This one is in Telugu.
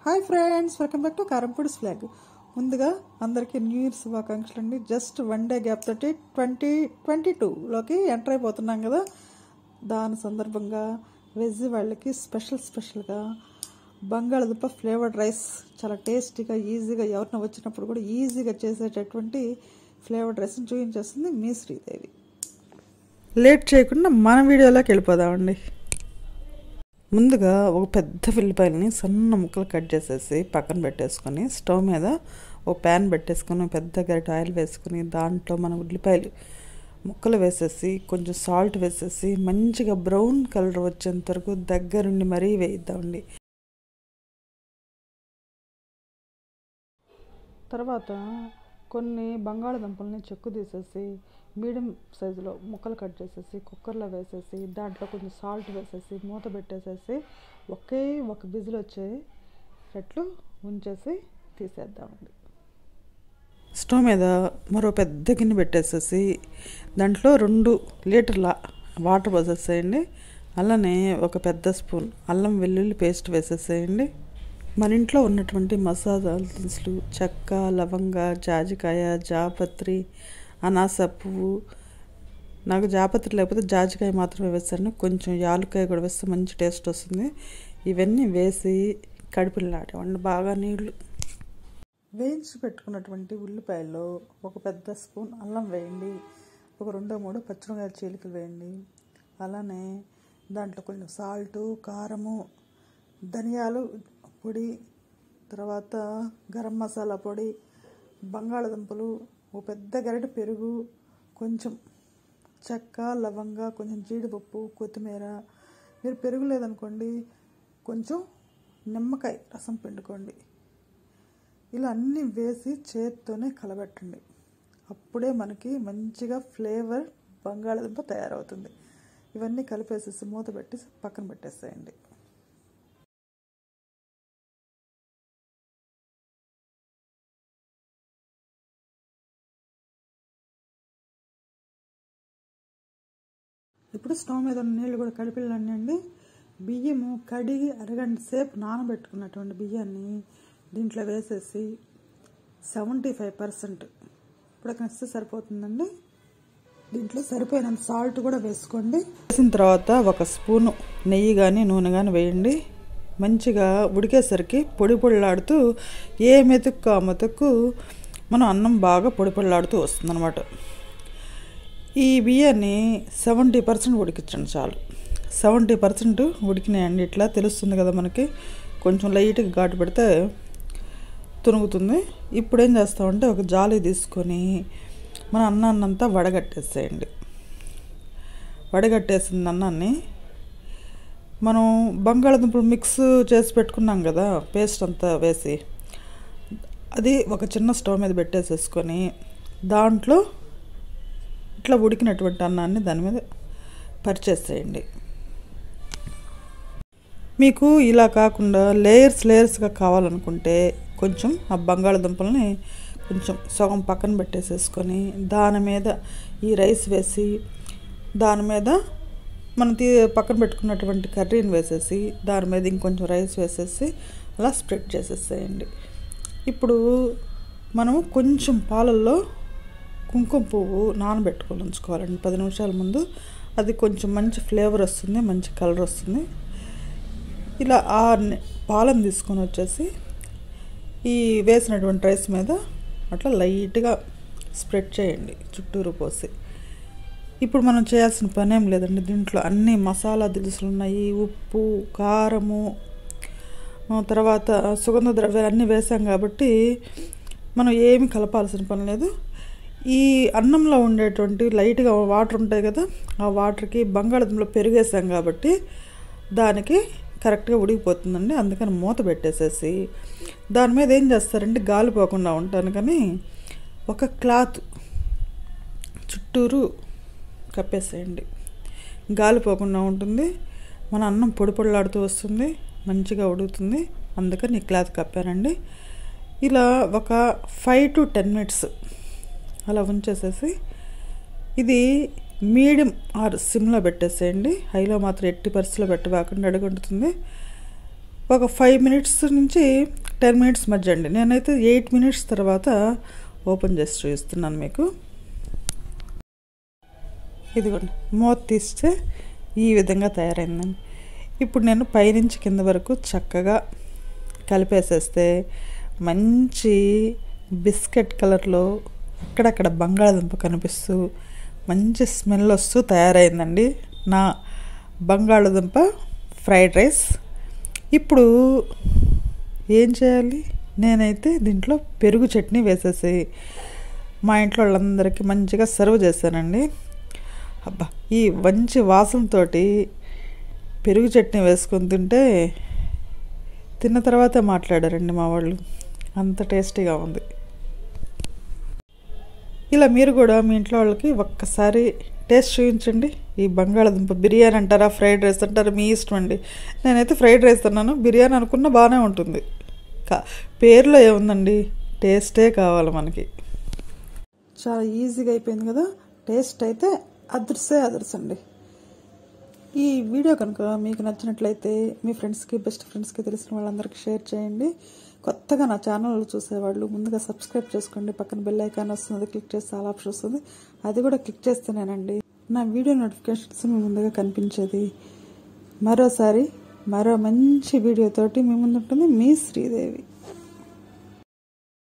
hi friends welcome back to Karampudi flag ముందుగా అందరికీ న్యూ ఇయర్ శుభాకాంక్షలు అండి జస్ట్ వన్ డే గ్యాప్ తోటి ట్వంటీ ట్వంటీ టూలోకి ఎంటర్ అయిపోతున్నాం కదా దాని సందర్భంగా వెజ్ వాళ్ళకి స్పెషల్ స్పెషల్గా బంగాళదుంప ఫ్లేవర్డ్ రైస్ చాలా టేస్టీగా ఈజీగా ఎవరిన వచ్చినప్పుడు కూడా ఈజీగా చేసేటటువంటి ఫ్లేవర్డ్ రైస్ని చూపించేస్తుంది మీ శ్రీదేవి లేట్ చేయకుండా మన వీడియోలోకి వెళ్ళిపోదామండి ముందుగా ఒక పెద్ద ఉల్లిపాయలని సన్న ముక్కలు కట్ చేసేసి పక్కన పెట్టేసుకొని స్టవ్ మీద ఒక ప్యాన్ పెట్టేసుకొని పెద్ద గరిట ఆయిల్ వేసుకొని దాంట్లో మనం ఉల్లిపాయలు ముక్కలు వేసేసి కొంచెం సాల్ట్ వేసేసి మంచిగా బ్రౌన్ కలర్ వచ్చేంత వరకు దగ్గరుండి మరీ వేయిద్దామండి తర్వాత కొన్ని బంగాళదుంపల్ని చెక్కు తీసేసి మీడియం సైజులో ముక్కలు కట్ చేసేసి కుక్కర్లో వేసేసి దాంట్లో కొంచెం సాల్ట్ వేసేసి మూత పెట్టేసేసి ఒకే ఒక విజిల్ వచ్చేటట్లు ఉంచేసి తీసేద్దామండి స్టవ్ మీద మరో పెద్ద గిన్నె పెట్టేసేసి దాంట్లో రెండు లీటర్ల వాటర్ పోసేసేయండి అలానే ఒక పెద్ద స్పూన్ అల్లం వెల్లుల్లి పేస్ట్ వేసేసేయండి మన ఇంట్లో ఉన్నటువంటి మసాలా దినుసులు చెక్క లవంగ జాజికాయ జాపత్రి అనాస పువ్వు నాకు జాపత్రి లేకపోతే జాజికాయ మాత్రమే వేస్తాను కొంచెం యాలుకాయ కూడా వేస్తే మంచి టేస్ట్ వస్తుంది ఇవన్నీ వేసి కడిపిల్లాడేవండి బాగా నీళ్ళు వేయించి పెట్టుకున్నటువంటి ఉల్లిపాయల్లో ఒక పెద్ద స్పూన్ అల్లం వేయండి ఒక రెండో మూడు పచ్చిమిరకాయ చీలికలు వేయండి అలానే దాంట్లో కొంచెం సాల్టు కారము ధనియాలు పొడి తర్వాత గరం మసాలా పొడి బంగాళదుంపలు ఓ పెద్ద గరిట పెరుగు కొంచెం చెక్క లవంగ కొంచెం జీడిపప్పు కొత్తిమీర మీరు పెరుగు లేదనుకోండి కొంచెం నిమ్మకాయ రసం పిండుకోండి ఇలా అన్నీ వేసి చేత్తోనే కలబెట్టండి అప్పుడే మనకి మంచిగా ఫ్లేవర్ బంగాళదుంప తయారవుతుంది ఇవన్నీ కలిపేసేసి మూత పెట్టి పక్కన పెట్టేసేయండి ఇప్పుడు స్టవ్ మీద ఉన్న నీళ్ళు కూడా కలిపిల్లండి బియ్యము కడిగి అరగంట సేపు నానబెట్టుకున్నటువంటి బియ్యాన్ని దీంట్లో వేసేసి సెవెంటీ ఫైవ్ పర్సెంట్ ఉడకనిస్తే సరిపోతుందండి దీంట్లో సరిపోయినంత సాల్ట్ కూడా వేసుకోండి వేసిన తర్వాత ఒక స్పూను నెయ్యి కానీ నూనె కానీ వేయండి మంచిగా ఉడికేసరికి పొడి పొడిలాడుతూ ఏ మెతుక్కు ఆ మెతుక్కు మనం అన్నం బాగా పొడి పొడిలాడుతూ వస్తుంది అనమాట ఈ బియ్యాన్ని సెవెంటీ పర్సెంట్ ఉడికించండి చాలు సెవెంటీ పర్సెంట్ ఉడికినాయండి ఇట్లా తెలుస్తుంది కదా మనకి కొంచెం లైట్గా ఘాటు పెడితే తునుగుతుంది ఇప్పుడు ఏం చేస్తామంటే ఒక జాలి తీసుకొని మన అన్నాన్నంతా వడగట్టేసేయండి వడగట్టేసిన అన్నాన్ని మనం బంగాళదుంపలు మిక్స్ చేసి పెట్టుకున్నాం కదా పేస్ట్ అంతా వేసి అది ఒక చిన్న స్టవ్ మీద పెట్టేసేసుకొని దాంట్లో ఇట్లా ఉడికినటువంటి అన్నాన్ని దాని మీద పరిచేసేయండి మీకు ఇలా కాకుండా లేయర్స్ లేయర్స్గా కావాలనుకుంటే కొంచెం ఆ బంగాళదుంపల్ని కొంచెం సగం పక్కన పెట్టేసేసుకొని దాని మీద ఈ రైస్ వేసి దాని మీద మనం తీ పక్కన పెట్టుకున్నటువంటి కర్రీని వేసేసి దాని మీద ఇంకొంచెం రైస్ వేసేసి అలా స్ప్రెడ్ చేసేసేయండి ఇప్పుడు మనము కొంచెం పాలల్లో కుంకుమ పువ్వు నానబెట్టుకొని ఉంచుకోవాలండి పది నిమిషాల ముందు అది కొంచెం మంచి ఫ్లేవర్ వస్తుంది మంచి కలర్ వస్తుంది ఇలా ఆ పాలను తీసుకొని వచ్చేసి ఈ వేసినటువంటి రైస్ మీద అట్లా లైట్గా స్ప్రెడ్ చేయండి చుట్టూరు పోసి ఇప్పుడు మనం చేయాల్సిన పని ఏం లేదండి దీంట్లో అన్ని మసాలా దినుసులు ఉన్నాయి ఉప్పు కారము తర్వాత సుగంధ ద్రవ్యాలు అన్నీ వేసాం కాబట్టి మనం ఏమి కలపాల్సిన పని లేదు ఈ అన్నంలో ఉండేటువంటి లైట్గా వాటర్ ఉంటాయి కదా ఆ వాటర్కి బంగాళదుంపలో పెరిగేసాం కాబట్టి దానికి కరెక్ట్గా ఉడికిపోతుందండి అందుకని మూత పెట్టేసేసి దాని మీద ఏం చేస్తారంటే గాలి పోకుండా ఉంటాను కానీ ఒక క్లాత్ చుట్టూరు కప్పేసేయండి గాలి పోకుండా ఉంటుంది మన అన్నం పొడి పొడిలాడుతూ వస్తుంది మంచిగా ఉడుకుతుంది అందుకని ఈ క్లాత్ కప్పానండి ఇలా ఒక ఫైవ్ టు టెన్ మినిట్స్ అలా ఉంచేసేసి ఇది మీడియం ఆర్ సిమ్లో పెట్టేసేయండి హైలో మాత్రం ఎట్టి పరిస్థితిలో పెట్టబాకుండా అడుగుంటుంది ఒక ఫైవ్ మినిట్స్ నుంచి టెన్ మినిట్స్ మధ్య అండి నేనైతే ఎయిట్ మినిట్స్ తర్వాత ఓపెన్ చేసి చూపిస్తున్నాను మీకు ఇదిగోండి మూత తీస్తే ఈ విధంగా తయారైందండి ఇప్పుడు నేను పైనుంచి కింద వరకు చక్కగా కలిపేసేస్తే మంచి బిస్కెట్ కలర్లో అక్కడక్కడ బంగాళదుంప కనిపిస్తూ మంచి స్మెల్ వస్తూ తయారైందండి నా బంగాళదుంప ఫ్రైడ్ రైస్ ఇప్పుడు ఏం చేయాలి నేనైతే దీంట్లో పెరుగు చట్నీ వేసేసి మా ఇంట్లో వాళ్ళందరికీ మంచిగా సర్వ్ చేశానండి అబ్బా ఈ మంచి వాసనతో పెరుగు చట్నీ వేసుకొని తింటే తిన్న తర్వాతే మాట్లాడారండి మా వాళ్ళు అంత టేస్టీగా ఉంది ఇలా మీరు కూడా మీ ఇంట్లో వాళ్ళకి ఒక్కసారి టేస్ట్ చూపించండి ఈ బంగాళదుంప బిర్యానీ అంటారా ఫ్రైడ్ రైస్ అంటారా మీ ఇష్టం అండి నేనైతే ఫ్రైడ్ రైస్ అన్నాను బిర్యానీ అనుకున్న బాగానే ఉంటుంది కా పేరులో ఏముందండి టేస్టే కావాలి మనకి చాలా ఈజీగా అయిపోయింది కదా టేస్ట్ అయితే అదృసే అదృస్ అండి ఈ వీడియో కనుక మీకు నచ్చినట్లయితే మీ ఫ్రెండ్స్కి బెస్ట్ ఫ్రెండ్స్కి తెలిసిన వాళ్ళందరికీ షేర్ చేయండి కొత్తగా నా ఛానల్ చూసేవాళ్ళు ముందుగా సబ్స్క్రైబ్ చేసుకోండి పక్కన బెల్ ఐకాన్ వస్తుంది క్లిక్ చేస్తే ఆల్ ఆప్షన్ వస్తుంది అది కూడా క్లిక్ చేస్తేనేనండి నా వీడియో నోటిఫికేషన్స్ మీ ముందుగా కనిపించేది మరోసారి మరో మంచి వీడియోతోటి మీ ముందు ఉంటుంది మీ శ్రీదేవి